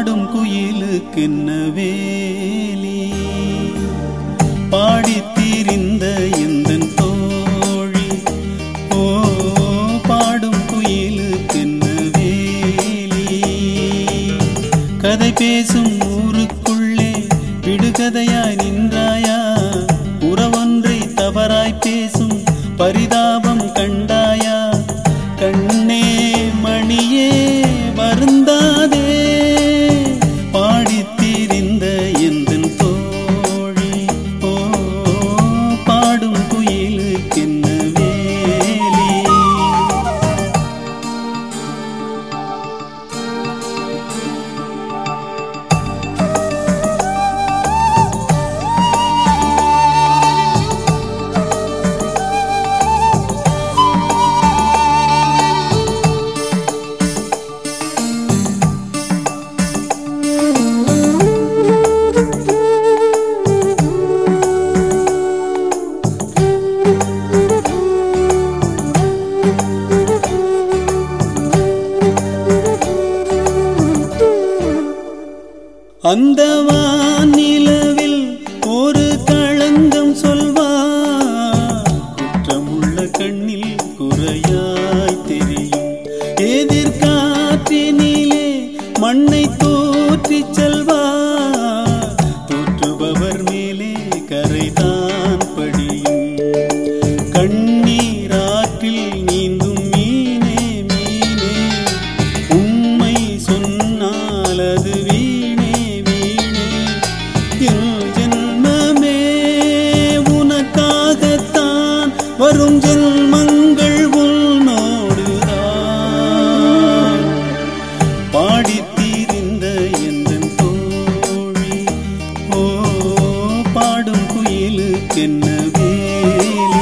பாடும் குயிலுக்கென்ன வேலி பாடித் திரிந்த எந்தன் தோழி ஓ பாடும் குயிலுக்கென்ன வேலி கதை பேசும் ஊருக்குள்ளே விடுகதையாய் நின்றாயா உறவொன்றை தவறாய் பேசும் பரிதாபம் கண்டாயா கண்ணே மணியே வருந்தாதே பாடித் திரிந்த எந்தன் தோழி ஓ பாடும் குயிலுக்கென்ன வேலி அந்த வானிலவில் ஒரு களங்கம் சொல்வார் குற்றமுள்ள கண்ணில் குறையாய் தெரியும் எதிர்காற்றினிலே மண்ணை தோற்றி செல்வார் தோற்றுபவர் மேலே கரைதான் படியும் கண்ணீராற்றில் நீந்தும் மீனே மீனே உண்மை சொன்னால் அது வீணே வீணே என் ஜென்மமே உனக்காகத்தான் வரும் ஜென்மங்கள் உன்னோடுதான் பாடித் தீரிந்த எந்தன் தோழி ஓ பாடும் குயிலுக்கென்ன வேலி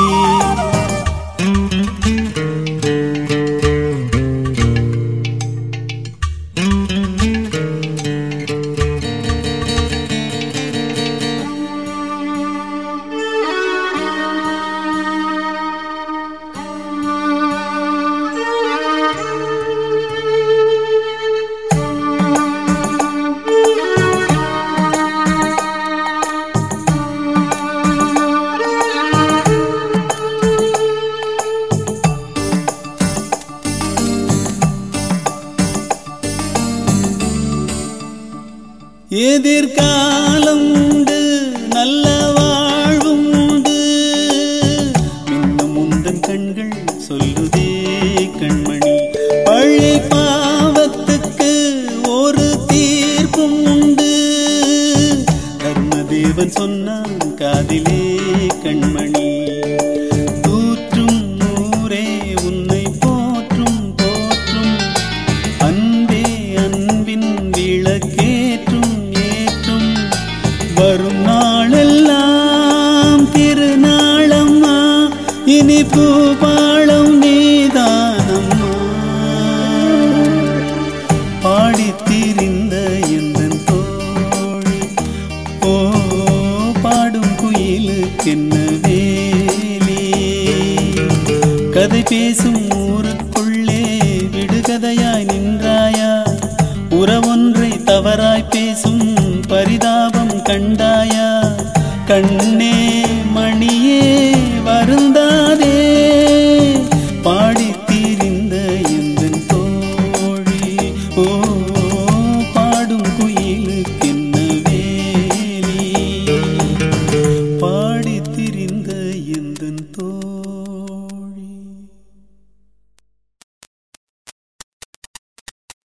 எதிர்காலம் உண்டு நல்ல வாழ்வும் உண்டு மின்னும் உந்தன் கண்கள் சொல்லுதே கண்மணி பழி பாவத்துக்கு ஒரு தீர்ப்பும் உண்டு தர்மதேவன் சொன்னான் காதிலே கண்மணி தூற்றும் ஊரே உன்னை போற்றும் போற்றும் அன்பே அன்பின் விளக்கேற்றும் ஏற்றும் வரும் நாளெல்லாம் திருநாளம்மா இனி பூபாளம் நீதானம்மா பாடித் திரிந்த எந்தன் தோழி ஓ பாடும் குயிலுக்கென்ன வேலி கதை பேசும் ஊருக்குள்ளே விடுகதையாய் நின்றாயா உறவொன்றை தவறாய் பேசும் பரிதாபம் கண்டாயா கண்ணே மணி